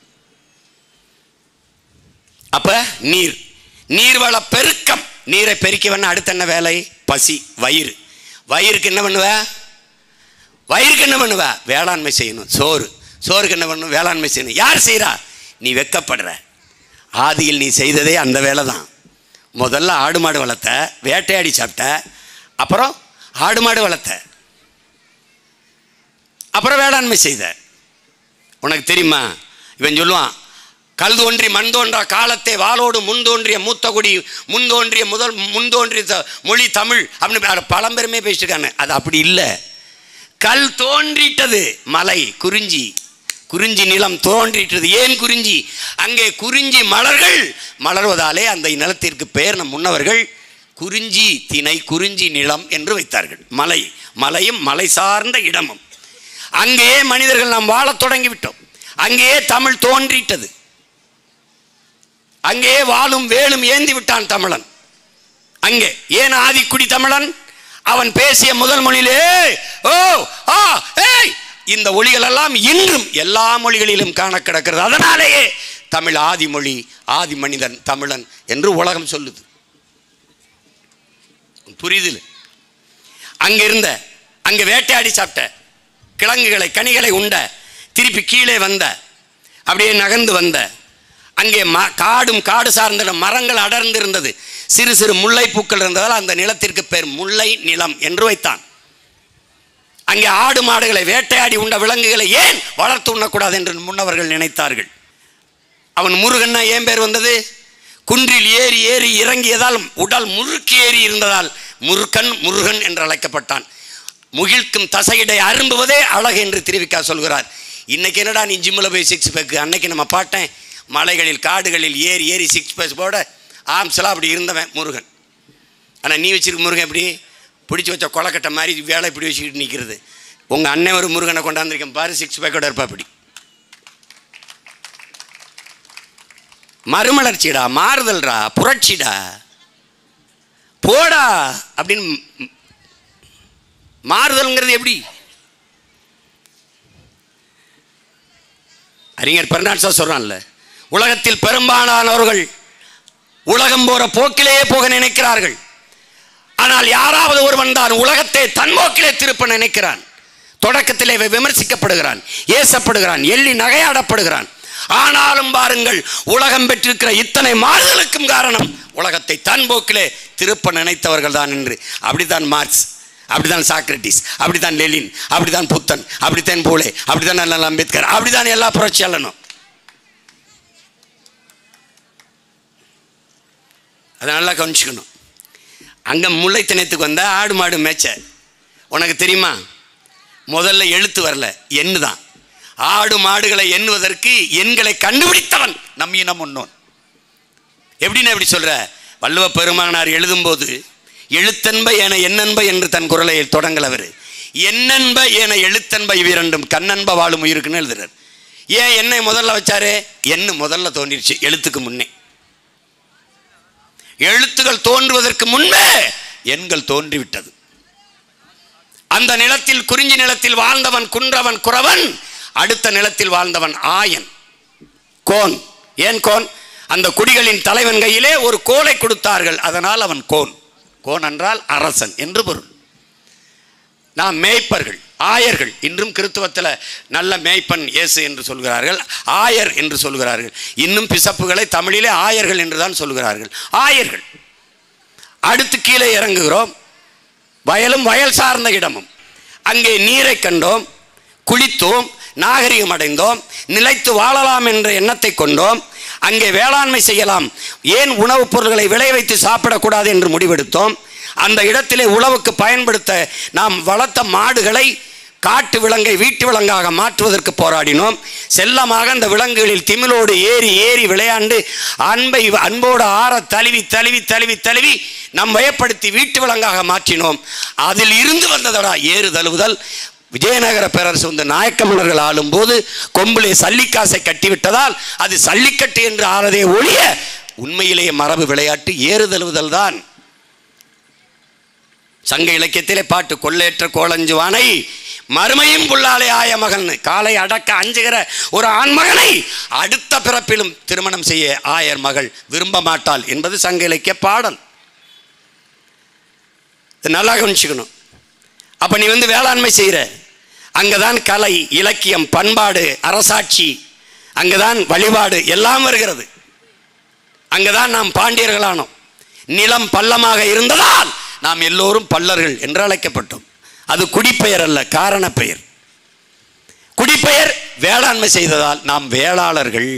அப்ப நீர் நீர்வள பெருக்கம் நீரை பெருக்க வேணா அடுத்து என்ன வேலை பசி வயிறு வயிறுக்கு என்ன பண்ணுவ வயிறுக்கு என்ன பண்ணுவ வேளாண்மை செய்யணும் சோறு சோறுக்கு என்ன பண்ணணும் வேளாண்மை செய்யணும் யார் செய்கிறா நீ வெக்கப்படுற ஆதியில் நீ செய்ததே அந்த வேலை தான் முதல்ல ஆடு மாடு வளர்த்த வேட்டையாடி சாப்பிட்ட அப்புறம் ஆடு மாடு வளர்த்த அப்புறம் வேளாண்மை செய்த உனக்கு தெரியுமா இவன் சொல்லுவான் கல் தோன்றி மண் தோன்றா காலத்தை வாளோடு முன் தோன்றிய மூத்த குடி முன் தோன்றிய முதல் முன் தோன்றிய த- மொழி தமிழ் அப்படின்னு பழம்பெருமே பேசிட்டுருக்கானு அது அப்படி இல்லை கல் தோன்றிட்டது மலை குறிஞ்சி குறிஞ்சி நிலம் தோன்றிட்டது ஏன் குறிஞ்சி அங்கே குறிஞ்சி மலர்கள் மலர்வதாலே அந்த நிலத்திற்கு பெயர் நம் முன்னவர்கள் குறிஞ்சி திணை குறிஞ்சி நிலம் என்று வைத்தார்கள் மலை மலையும் மலை சார்ந்த இடமும் அங்கேயே மனிதர்கள் நாம் வாழத் தொடங்கிவிட்டோம் அங்கேயே தமிழ் தோன்றிட்டது அங்கேயே வாழும் வேலும் ஏந்தி விட்டான் தமிழன் அங்கே ஏன் ஆதிக்குடி தமிழன் அவன் பேசிய முதல் மொழியிலே ஓ ஆ ஏய் இந்த ஒளிகள் எல்லாம் இன்றும் எல்லா மொழிகளிலும் காண கிடக்கிறது அதனாலேயே தமிழ் ஆதி மொழி ஆதி மனிதன் தமிழன் என்று உலகம் சொல்லுது புரியுது அங்க இருந்த அங்க வேட்டையாடி சாப்பிட்ட கிழங்குகளை கனிகளை உண்ட திருப்பி கீழே வந்த அப்படியே நகர்ந்து வந்த அங்கே ம காடும் காடு சார்ந்த மரங்கள் அடர்ந்து இருந்தது சிறு சிறு முல்லை பூக்கள் இருந்ததால் அந்த நிலத்திற்கு பேர் முல்லை நிலம் என்று வைத்தான் அங்கே ஆடு மாடுகளை வேட்டையாடி உண்ட விலங்குகளை ஏன் வளர்த்து உண்ணக்கூடாது என்று முன்னவர்கள் நினைத்தார்கள் அவன் முருகன்னா ஏன் பேர் வந்தது குன்றில் ஏறி ஏறி இறங்கியதால் உடல் முறுக்கி ஏறி இருந்ததால் முருகன் முருகன் என்று அழைக்கப்பட்டான் முகிழ்க்கும் தசையிடை அரும்புவதே அழகு என்று திருவிக்கா சொல்கிறார் இன்னைக்கு என்னடா நீ ஜிம்மில் போய் சிக்ஸ் பேக்கு அன்னைக்கு நம்ம பாட்டேன் மலைகளில் காடுகளில் ஏறி ஏறி சிக்ஸ் பேக் போட ஆம்ஸ்லாம் அப்படி இருந்தவன் முருகன் ஆனால் நீ வச்சிருக்க முருகன் எப்படி பிடிச்சி வச்ச கொலக்கட்டை மாதிரி வேலை இப்படி வச்சுக்கிட்டு நிற்கிறது உங்கள் அண்ணன் ஒரு முருகனை கொண்டாந்துருக்கேன் பாரு சிக்ஸ் பேக்கோட இருப்பா அப்படி மறுமலர்ச்சிடா மாறுதல்டா புரட்சிடா போடா அப்படின்னு ம்- மாறுதல்ங்கிறது எப்படி அறிஞர் பெர்னாட்ஸா சொல்றான்ல உலகத்தில் பெரும்பாலானவர்கள் உலகம் போற போக்கிலேயே போக நினைக்கிறார்கள் ஆனால் யாராவது ஒருவன் தான் உலகத்தை தன் போக்கிலே திருப்ப நினைக்கிறான் தொடக்கத்திலே இவன் விமர்சிக்கப்படுகிறான் ஏசப்படுகிறான் எள்ளி நகையாடப்படுகிறான் ஆனாலும் பாருங்கள் உலகம் பெற்றிருக்கிற இத்தனை மாறுதலுக்கும் காரணம் உலகத்தை தன் போக்கிலே திருப்ப நினைத்தவர்கள் தான் என்று அப்படித்தான் மார்க்ஸ் அப்படிதான் சாக்ரட்டிஸ் அப்படிதான் லெலின் அப்படிதான் புத்தன் அப்படித்தான் போலே அப்படிதான் அண்ணல் அம்பேத்கர் அப்படிதான் எல்லா புரட்சியாளனும் அதை நல்லா கவனிச்சுக்கணும் அங்கே முல்லைத்தனத்துக்கு வந்த ஆடு மாடு மேய்ச்ச உனக்கு தெரியுமா முதல்ல எழுத்து வரல எண்ணு தான் ஆடு மாடுகளை எண்ணுவதற்கு எண்களை கண்டுபிடித்தவன் நம் இனம் முன்னோன் எப்படின்னு எப்படி சொல்ற வள்ளுவ பெருமானார் எழுதும்போது எழுத்தன்ப என எண்ணன்ப என்று தன் குரலை தொடங்கலவர் எண்ணன்ப என எழுத்தன்ப இவ்விரண்டும் கண்ணன்ப வாழும் உயிருக்குன்னு எழுதுறார் ஏன் என்னை முதல்ல வச்சாரு எண்ணு முதல்ல தோன்றிடுச்சு எழுத்துக்கு முன்னே எழுத்துகள் தோன்றுவதற்கு முன்பே எண்கள் தோன்றிவிட்டது அந்த நிலத்தில் குறிஞ்சி நிலத்தில் வாழ்ந்தவன் குன்றவன் குறவன் அடுத்த நிலத்தில் வாழ்ந்தவன் ஆயன் கோன் ஏன் கோன் அந்த குடிகளின் தலைவன் கையிலே ஒரு கோலை கொடுத்தார்கள் அதனால் அவன் கோன் கோன் என்றால் அரசன் என்று பொருள் நாம் மேய்ப்பர்கள் ஆயர்கள் இன்றும் கிறித்துவத்தில் நல்ல மேய்ப்பன் இயேசு என்று சொல்கிறார்கள் ஆயர் என்று சொல்கிறார்கள் இன்னும் பிசப்புகளை தமிழிலே ஆயர்கள் என்று தான் சொல்கிறார்கள் ஆயர்கள் அடுத்து கீழே இறங்குகிறோம் வயலும் வயல் சார்ந்த இடமும் அங்கே நீரை கண்டோம் குளித்தோம் நாகரிகம் அடைந்தோம் நிலைத்து வாழலாம் என்ற எண்ணத்தை கொண்டோம் அங்கே வேளாண்மை செய்யலாம் ஏன் உணவுப் பொருட்களை விளை வைத்து சாப்பிடக்கூடாது என்று முடிவெடுத்தோம் அந்த இடத்திலே உழவுக்கு பயன்படுத்த நாம் வளர்த்த மாடுகளை காட்டு விலங்கை வீட்டு விலங்காக மாற்றுவதற்கு போராடினோம் செல்லமாக அந்த விலங்குகளில் திமிலோடு ஏறி ஏறி விளையாண்டு அன்பை அன்போடு ஆற தழுவி தழுவி தழுவி தழுவி நம் வயப்படுத்தி வீட்டு விலங்காக மாற்றினோம் அதில் இருந்து வந்ததடா ஏறு தழுவுதல் விஜயநகர பேரரசு வந்து நாயக்க மன்னர்கள் ஆளும்போது கொம்பிலே சல்லிக்காசை கட்டிவிட்டதால் அது சல்லிக்கட்டு என்று ஆறதே ஒழிய உண்மையிலேயே மரபு விளையாட்டு ஏறுதழுவுதல் தான் சங்க இலக்கியத்திலே பாட்டு கொள்ளையற்ற கோலஞ்சுவானை மறுமையும் புல்லாலே ஆய மகன் காலை அடக்க அஞ்சுகிற ஒரு ஆண்மகனை அடுத்த பிறப்பிலும் திருமணம் செய்ய ஆயர் மகள் விரும்ப மாட்டாள் என்பது சங்க இலக்கிய பாடல் இது நல்லா கவனிச்சுக்கணும் அப்ப நீ வந்து வேளாண்மை செய்கிற அங்கதான் கலை இலக்கியம் பண்பாடு அரசாட்சி அங்கதான் வழிபாடு எல்லாம் வருகிறது அங்கதான் நாம் பாண்டியர்களானோம் நிலம் பள்ளமாக இருந்ததால் நாம் எல்லோரும் பல்லர்கள் என்று அழைக்கப்பட்டோம் அது குடிப்பெயர் அல்ல காரண பெயர் குடிப்பெயர் வேளாண்மை செய்ததால் நாம் வேளாளர்கள்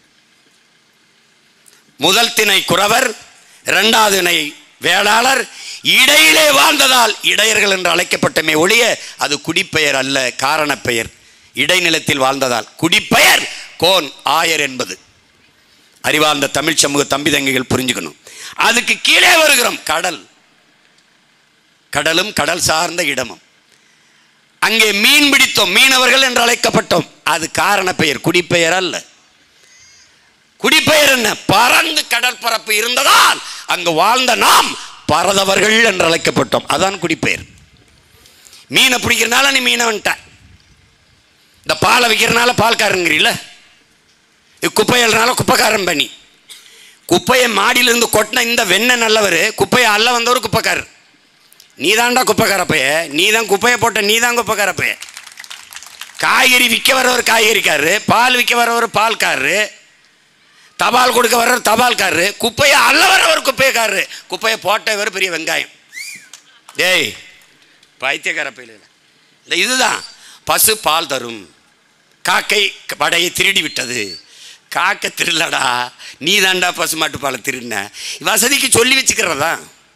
முதல் திணை குறவர் இரண்டாவது திணை வேளாளர் இடையிலே வாழ்ந்ததால் இடையர்கள் என்று அழைக்கப்பட்டமே ஒழிய அது குடிப்பெயர் அல்ல காரண பெயர் இடைநிலத்தில் வாழ்ந்ததால் குடிப்பெயர் கோன் ஆயர் என்பது அறிவார்ந்த தமிழ் சமூக தம்பி தங்கைகள் புரிஞ்சுக்கணும் அதுக்கு கீழே வருகிறோம் கடல் கடலும் கடல் சார்ந்த இடமும் அங்கே மீன் பிடித்தோம் மீனவர்கள் என்று அழைக்கப்பட்டோம் அது காரண பெயர் குடிப்பெயர் அல்ல குடிப்பெயர் என்ன பறந்து கடற்பரப்பு இருந்ததால் அங்கு வாழ்ந்த நாம் பரதவர்கள் என்று அழைக்கப்பட்டோம் அதான் குடிப்பெயர் மீனை பிடிக்கிறனால நீ மீனவன்ட்ட இந்த பாலை விற்கிறனால பால்காரங்கிறீல குப்பையல்னால குப்பைக்காரன் பண்ணி குப்பையை மாடியிலிருந்து கொட்டின இந்த வெண்ணெய் நல்லவர் குப்பையை அள்ள வந்தவர் குப்பைக்காரர் நீ தான்டா குப்பைக்கார பைய நீ தான் குப்பையை போட்ட நீ தான் குப்பைக்கார பைய காய்கறி விற்க வரவர் காய்கறிக்காரரு பால் விற்க வரவர் பால்காரரு தபால் கொடுக்க வர்றவர் தபால்காரரு குப்பையை அள்ள வரவர் குப்பையக்காரரு குப்பையை போட்டவர் பெரிய வெங்காயம் டேய் பைத்தியக்கார பையில இந்த இதுதான் பசு பால் தரும் காக்கை வடையை திருடி விட்டது காக்கை திருடலடா நீ தாண்டா பசுமாட்டு பாலை திருடின வசதிக்கு சொல்லி வச்சுக்கிறதா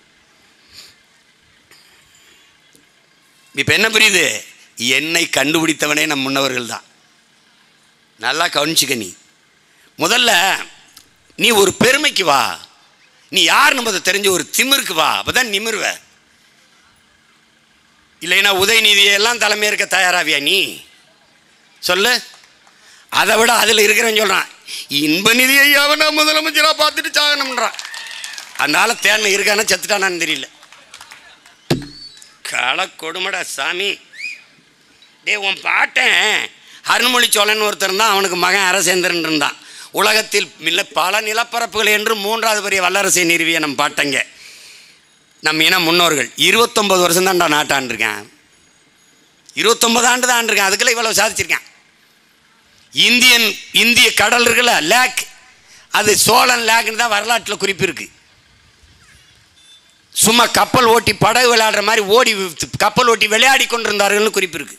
இப்போ என்ன புரியுது என்னை கண்டுபிடித்தவனே நம் முன்னவர்கள் தான் நல்லா கவனிச்சுக்க நீ முதல்ல நீ ஒரு பெருமைக்கு வா நீ யார் என்பதை தெரிஞ்ச ஒரு திமிருக்கு வா அப்பதான் நிமிர்வ இல்லைன்னா உதயநிதியெல்லாம் தலைமை இருக்க தயாராவியா நீ சொல்லு அதை விட அதில் இருக்கிறவன் சொல்கிறான் இன்ப நிதி ஐயாவை நான் முதலமைச்சராக பார்த்துட்டு சாகணும்ன்றான் அந்த ஆளை தேன இருக்கானா செத்துட்டானான்னு தெரியல கள கொடுமடா சாமி டே உன் பாட்டன் அருண்மொழி சோழன் ஒருத்தர் தான் அவனுக்கு மகன் அரசேந்திரன் இருந்தான் உலகத்தில் மில்ல பல நிலப்பரப்புகள் என்று மூன்றாவது பெரிய வல்லரசை நிறுவிய நம் பாட்டங்க நம் இன முன்னோர்கள் இருபத்தொம்பது வருஷம் தான்டா நாட்டாண்டிருக்கேன் இருபத்தொம்பது ஆண்டு தான் ஆண்டிருக்கேன் அதுக்குள்ள இவ்வளோ சாதிச்சிருக்கேன் இந்தியன் இந்திய கடல் இருக்குல்ல லேக் அது சோழன் லேக்னு தான் வரலாற்றில் குறிப்பு இருக்கு சும்மா கப்பல் ஓட்டி படகு விளையாடுற மாதிரி ஓடி கப்பல் ஓட்டி விளையாடி கொண்டிருந்தார்கள்னு குறிப்பு இருக்கு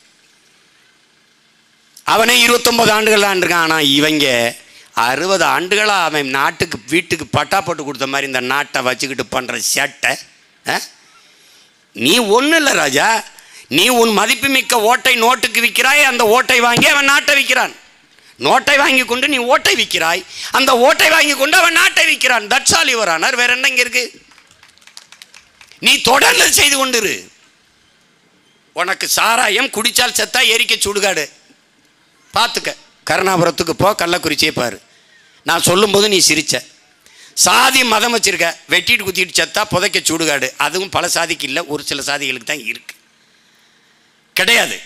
அவனே இருபத்தொன்பது ஆண்டுகள் ஆண்டிருக்கான் ஆனால் இவங்க அறுபது ஆண்டுகளாக அவன் நாட்டுக்கு வீட்டுக்கு பட்டா போட்டு கொடுத்த மாதிரி இந்த நாட்டை வச்சுக்கிட்டு பண்ணுற சேட்டை ஆ? நீ ஒன்றும் இல்லை ராஜா நீ உன் மதிப்புமிக்க ஓட்டை நோட்டுக்கு விற்கிறாய் அந்த ஓட்டை வாங்கி அவன் நாட்டை விற்கிறான் நோட்டை வாங்கி கொண்டு நீ ஓட்டை விற்கிறாய் அந்த ஓட்டை வாங்கி கொண்டு அவன் நாட்டை விற்கிறான் தட்ஸ் ஆல் யுவர் ஆனர் வேற என்ன இங்க இருக்கு நீ தொடர்ந்து செய்து கொண்டிரு உனக்கு சாராயம் குடிச்சால் செத்தா எரிக்க சுடுகாடு பார்த்துக்க கருணாபுரத்துக்கு போ கள்ளக்குறிச்சியை பாரு நான் சொல்லும்போது நீ சிரிச்ச சாதி மதம் வச்சிருக்க வெட்டிட்டு குத்திட்டு செத்தா புதைக்க சுடுகாடு அதுவும் பல சாதிக்கு இல்லை ஒரு சில சாதிகளுக்கு தான் இருக்கு கிடையாது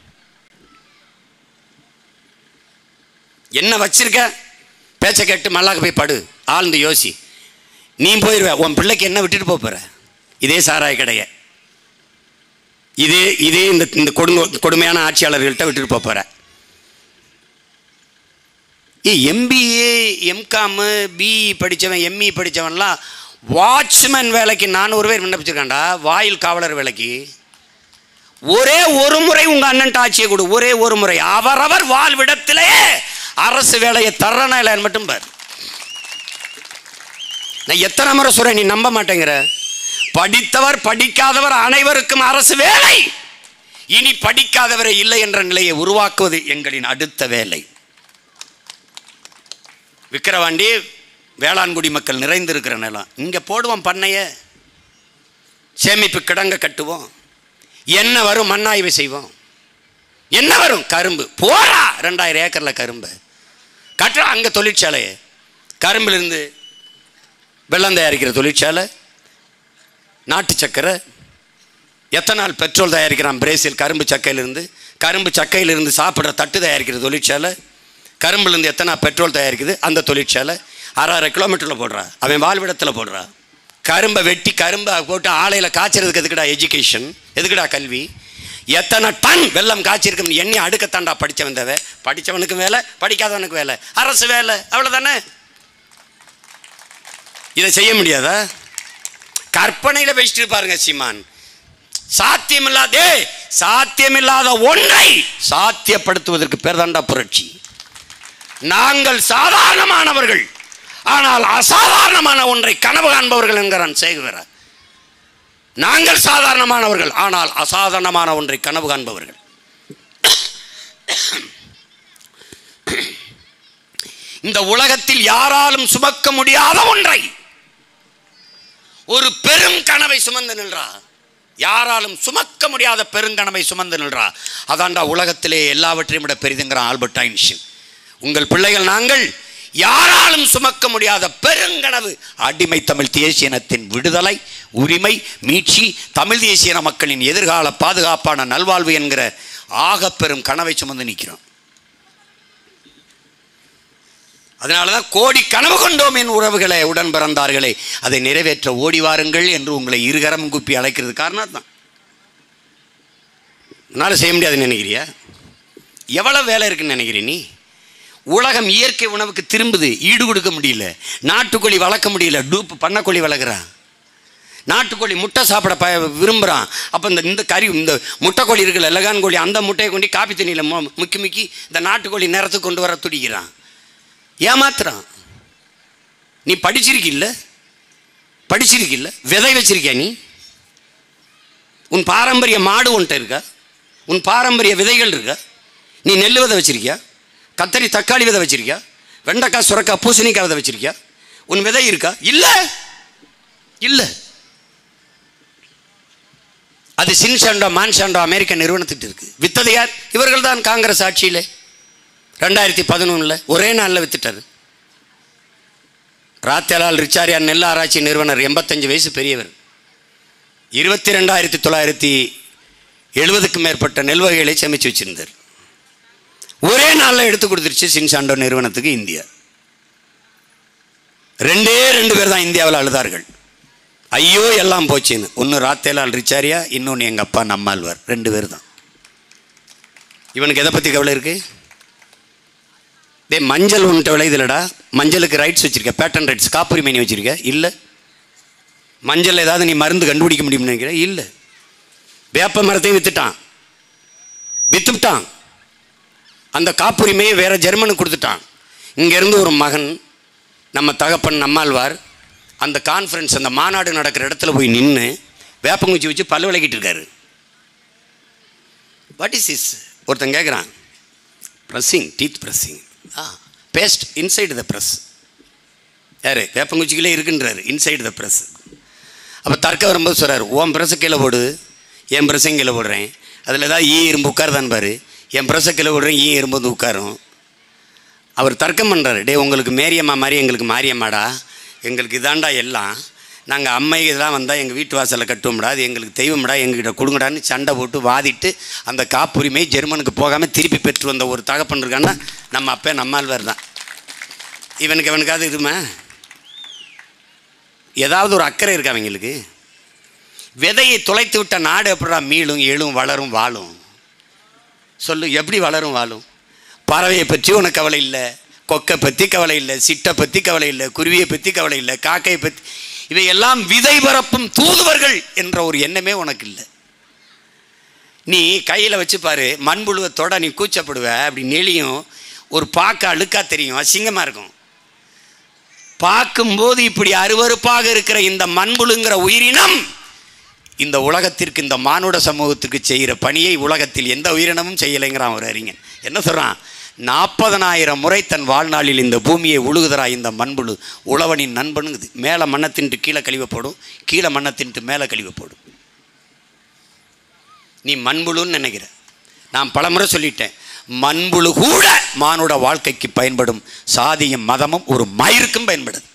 என்ன வச்சிருக்க பேச்சை கேட்டு மல்லாக்க போய் படு ஆழ்ந்து யோசி நீ போயிடுவ உன் பிள்ளைக்கு என்ன விட்டுட்டு போப் போற இதே சாராய கடைய இதே இதே இந்த இந்த கொடுங்க கொடுமையான ஆட்சியாளர்கள்ட்ட விட்டுட்டு போப் போற ஏ எம்பிஏ எம்காமு பிஇ படித்தவன் எம்இ படித்தவன்லாம் வாட்ச்மேன் வேலைக்கு நானூறு பேர் விண்ணப்பிச்சிருக்காண்டா வாயில் காவலர் வேலைக்கு ஒரே ஒரு முறை உங்க அண்ணன் ஆட்சியை கொடு ஒரே ஒரு முறை அவரவர் வாழ்விடத்திலே அரசு வேலையை தர்றனா இல்லைன்னு மட்டும் பார் நான் எத்தனை முறை சொல்றேன் நீ நம்ப மாட்டேங்கிற படித்தவர் படிக்காதவர் அனைவருக்கும் அரசு வேலை இனி படிக்காதவரை இல்லை என்ற நிலையை உருவாக்குவது எங்களின் அடுத்த வேலை விக்கிரவாண்டி வேளாண்குடி மக்கள் நிறைந்திருக்கிற நிலம் இங்கே போடுவோம் பண்ணைய சேமிப்பு கிடங்க கட்டுவோம் என்ன வரும் மண்ணாய்வு செய்வோம் என்ன வரும் கரும்பு போறா ரெண்டாயிரம் ஏக்கர்ல கரும்பு கட்டுறா அங்க தொழிற்சாலையை கரும்புல இருந்து வெள்ளம் தயாரிக்கிற தொழிற்சாலை நாட்டு சக்கரை எத்தனால் பெட்ரோல் தயாரிக்கிறான் பிரேசில் கரும்பு சக்கையிலிருந்து கரும்பு சக்கையிலிருந்து சாப்பிட்ற தட்டு தயாரிக்கிற தொழிற்சாலை கரும்புலேருந்து எத்தனை பெட்ரோல் தயாரிக்குது அந்த தொழிற்சாலை அரை அரை கிலோமீட்டரில் போடுறா அவன் வாழ்விடத்தில் போடுறா கரும்பை வெட்டி கரும்பை போட்டு ஆலையில் காய்ச்சறதுக்கு எதுக்குடா எஜுகேஷன் எதுக்குடா கல்வி எத்தனை டன் வெள்ளம் காய்ச்சிருக்குன்னு எண்ணி அடுக்கத்தாண்டா படித்தவன் தேவை படித்தவனுக்கு வேலை படிக்காதவனுக்கு வேலை அரசு வேலை அவ்வளோதானே இதை செய்ய முடியாதா கற்பனையில் பேசிட்டு பாருங்க சீமான் சாத்தியமில்லாதே சாத்தியமில்லாத ஒன்றை சாத்தியப்படுத்துவதற்கு பேர் தாண்டா புரட்சி நாங்கள் சாதாரணமானவர்கள் ஆனால் அசாதாரணமான ஒன்றை கனவு காண்பவர்கள் என்கிறான் சேகுவரர் நாங்கள் சாதாரணமானவர்கள் ஆனால் அசாதாரணமான ஒன்றை கனவு காண்பவர்கள் இந்த உலகத்தில் யாராலும் சுமக்க முடியாத ஒன்றை ஒரு பெரும் கனவை சுமந்து நின்றா யாராலும் சுமக்க முடியாத பெருங்கனவை சுமந்து நின்றா அதாண்டா உலகத்திலே எல்லாவற்றையும் விட பெரிதுங்கிறான் ஆல்பர்ட் ஐன்ஸ்டீன் உங்கள் பிள்ளைகள் நாங்கள் யாராலும் சுமக்க முடியாத பெருங்கனவு அடிமை தமிழ் தேசிய இனத்தின் விடுதலை உரிமை மீட்சி தமிழ் தேசிய இன மக்களின் எதிர்கால பாதுகாப்பான நல்வாழ்வு என்கிற ஆகப் பெரும் கனவை சுமந்து நிற்கிறோம் அதனால தான் கோடி கனவு கொண்டோம் என் உறவுகளை உடன் பிறந்தார்களே அதை நிறைவேற்ற ஓடி வாருங்கள் என்று உங்களை இருகரம் குப்பி அழைக்கிறது காரணம் தான் என்னால் செய்ய முடியாதுன்னு நினைக்கிறியா எவ்வளோ வேலை இருக்குன்னு நினைக்கிறீ நீ உலகம் இயற்கை உணவுக்கு திரும்புது ஈடு கொடுக்க முடியல நாட்டுக்கோழி வளர்க்க முடியல டூப் பண்ணக்கோழி வளர்க்குறான் நாட்டுக்கோழி முட்டை சாப்பிட ப விரும்புகிறான் அப்போ இந்த இந்த கறி இந்த முட்டைக்கோழி இருக்குல்ல லகான் கோழி அந்த முட்டையை கொண்டு காப்பி தண்ணியில் மு முக்கி முக்கி இந்த நாட்டுக்கோழி நேரத்துக்கு கொண்டு வர துடிக்கிறான் ஏமாத்துறான் நீ படிச்சிருக்கில்ல படிச்சிருக்கில்ல விதை வச்சிருக்கியா நீ உன் பாரம்பரிய மாடு உன்ட்ட இருக்கா உன் பாரம்பரிய விதைகள் இருக்கா நீ நெல் விதை வச்சிருக்கியா கத்தரி தக்காளி விதை வச்சிருக்கியா வெண்டைக்காய் சுரக்காய் பூசணிக்காய் விதை வச்சிருக்கியா உன் விதை இருக்கா இல்லை இல்லை அது சின்சாண்டோ மான்சாண்டோ அமெரிக்க நிறுவனத்துக்கு இருக்கு வித்தது யார் இவர்கள் தான் காங்கிரஸ் ஆட்சியிலே ரெண்டாயிரத்தி பதினொன்றில் ஒரே நாளில் வித்துட்டாரு ராத்தேலால் ரிச்சாரியார் நெல் ஆராய்ச்சி நிறுவனர் எண்பத்தஞ்சு வயசு பெரியவர் இருபத்தி ரெண்டாயிரத்தி தொள்ளாயிரத்தி எழுபதுக்கும் மேற்பட்ட நெல் வகைகளை சமைச்சு வச்சிருந்தார் ஒரே நாளில் எடுத்து கொடுத்துருச்சு சின்சாண்டோ நிறுவனத்துக்கு இந்தியா ரெண்டே ரெண்டு பேர் தான் இந்தியாவில் அழுதார்கள் ஐயோ எல்லாம் போச்சுன்னு ஒன்று ராத்தேலால் ரிச்சாரியா இன்னொன்று எங்கள் அப்பா நம்மாழ்வார் ரெண்டு பேர் தான் இவனுக்கு எதை பற்றி கவலை இருக்குது டே மஞ்சள் உன்ட்ட விளையுதுலடா மஞ்சளுக்கு ரைட்ஸ் வச்சிருக்க பேட்டன் ரைட்ஸ் காப்புரிமை நீ வச்சிருக்க இல்லை மஞ்சள் ஏதாவது நீ மருந்து கண்டுபிடிக்க முடியும்னு நினைக்கிற இல்லை வேப்ப மரத்தையும் வித்துட்டான் வித்துட்டான் அந்த காப்புரிமையை வேற ஜெர்மனுக்கு கொடுத்துட்டான் இங்கேருந்து ஒரு மகன் நம்ம தகப்பன் நம்மாழ்வார் அந்த கான்ஃபரன்ஸ் அந்த மாநாடு நடக்கிற இடத்துல போய் நின்று வேப்பங்குச்சி வச்சு பல்லு விளக்கிட்டு இருக்காரு வாட் இஸ் இஸ் ஒருத்தன் கேட்குறான் ப்ரெஸ்ஸிங் டீத் ப்ரெஸ்ஸிங் ஆ பேஸ்ட் இன்சைடு த ப்ரெஸ் யார் வேப்பங்குச்சிகளே இருக்குன்றாரு இன்சைடு த ப்ரெஸ் அப்போ தர்க்க வரும்போது சொல்கிறார் உன் ப்ரெஸ்ஸை கீழே போடு என் ப்ரெஸ்ஸையும் கீழே போடுறேன் அதில் ஏதாவது ஈ இரும்பு உட்காருதான் பாரு என் ப்ரெஸ்ஸை கீழே போடுறேன் ஈ இரும்பு வந்து உட்காரும் அவர் தர்க்கம் பண்ணுறாரு டே உங்களுக்கு மேரியம்மா மாதிரி எங்களுக்கு மாரியம்மாடா எங்களுக்கு இதாண்டா எல்லாம் நாங்கள் அம்மை இதெல்லாம் வந்தால் எங்கள் வீட்டு வாசலில் கட்டுவோம்டா அது எங்களுக்கு தெய்வம்டா எங்ககிட்ட கொடுங்கடான்னு சண்டை போட்டு வாதிட்டு அந்த காப்புரிமை ஜெர்மனுக்கு போகாமல் திருப்பி பெற்று வந்த ஒரு தகப்பன் இருக்கான்னா நம்ம அப்பே நம்மாழ்வார் தான் இவனுக்கு இவனுக்காவது இதுமா ஏதாவது ஒரு அக்கறை இருக்கா அவங்களுக்கு விதையை தொலைத்து விட்ட நாடு எப்படா மீளும் எழும் வளரும் வாழும் சொல்லு எப்படி வளரும் வாழும் பறவையை பற்றி உனக்கு கவலை இல்லை கொக்கை பற்றி கவலை இல்லை சிட்டை பற்றி கவலை இல்லை குருவியை பற்றி கவலை இல்லை காக்கையை பற்றி இவையெல்லாம் விதை பரப்பும் தூதுவர்கள் என்ற ஒரு எண்ணமே உனக்கு இல்லை நீ கையில் வச்சு பாரு மண்புழுவை தொட நீ கூச்சப்படுவ அப்படி நெளியும் ஒரு பார்க்க அழுக்கா தெரியும் அசிங்கமாக இருக்கும் பார்க்கும்போது இப்படி அருவருப்பாக இருக்கிற இந்த மண்புழுங்கிற உயிரினம் இந்த உலகத்திற்கு இந்த மானுட சமூகத்துக்கு செய்கிற பணியை உலகத்தில் எந்த உயிரினமும் செய்யலைங்கிறான் ஒரு அறிஞன் என்ன சொல்கிறான் நாற்பதனாயிரம் முறை தன் வாழ்நாளில் இந்த பூமியை உழுகுதரா இந்த மண்புழு உழவனின் நண்பனுங்குது மேலே மண்ணை தின்ட்டு கீழே கழிவப்படும் கீழே மண்ணை தின்ட்டு மேலே கழிவப்படும் நீ மண்புழுன்னு நினைக்கிற நான் பலமுறை சொல்லிட்டேன் மண்புழு கூட மானுட வாழ்க்கைக்கு பயன்படும் சாதியும் மதமும் ஒரு மயிருக்கும் பயன்படுது